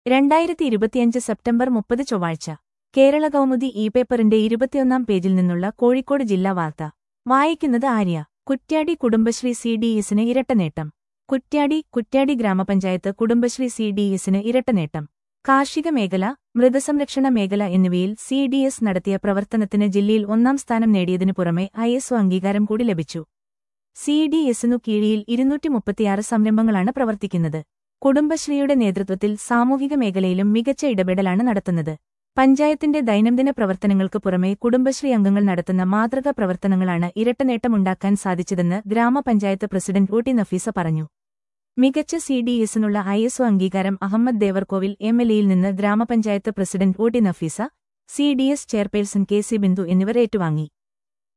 രണ്ടായിരത്തി ഇരുപത്തിയഞ്ച് സെപ്റ്റംബർ മുപ്പത് ചൊവ്വാഴ്ച കേരള കൗമുദി ഇ പേപ്പറിന്റെ ഇരുപത്തിയൊന്നാം പേജിൽ നിന്നുള്ള കോഴിക്കോട് ജില്ലാ വാർത്ത വായിക്കുന്നത് ആര്യ കുറ്റ്യാടി കുടുംബശ്രീ സി ഡി എസിന് ഇരട്ടനേട്ടം കുറ്റ്യാടി കുറ്റ്യാടി ഗ്രാമപഞ്ചായത്ത് കുടുംബശ്രീ സി ഡി എസിന് ഇരട്ടനേട്ടം കാർഷിക മേഖല മൃഗസംരക്ഷണ മേഖല എന്നിവയിൽ സി ഡി എസ് നടത്തിയ പ്രവർത്തനത്തിന് ജില്ലയിൽ ഒന്നാം സ്ഥാനം നേടിയതിനു പുറമെ ഐ എസ് ഒ അംഗീകാരം കൂടി ലഭിച്ചു സി ഡി എസിനു കീഴിൽ ഇരുന്നൂറ്റി മുപ്പത്തിയാറ് സംരംഭങ്ങളാണ് പ്രവർത്തിക്കുന്നത് കുടുംബശ്രീയുടെ നേതൃത്വത്തിൽ സാമൂഹിക മേഖലയിലും മികച്ച ഇടപെടലാണ് നടത്തുന്നത് പഞ്ചായത്തിന്റെ ദൈനംദിന പ്രവർത്തനങ്ങൾക്ക് പുറമെ കുടുംബശ്രീ അംഗങ്ങൾ നടത്തുന്ന മാതൃകാ പ്രവർത്തനങ്ങളാണ് ഇരട്ടനേട്ടമുണ്ടാക്കാൻ സാധിച്ചതെന്ന് ഗ്രാമപഞ്ചായത്ത് പ്രസിഡന്റ് ഊട്ടി നഫീസ പറഞ്ഞു മികച്ച സി ഡി എസിനുള്ള ഐ എസ് ഒ അംഗീകാരം അഹമ്മദ് ദേവർകോവിൽ എം എൽ എയിൽ നിന്ന് ഗ്രാമപഞ്ചായത്ത് president Ootty Nafeesa C D S chairperson K C Bindu എന്നിവർ ഏറ്റുവാങ്ങി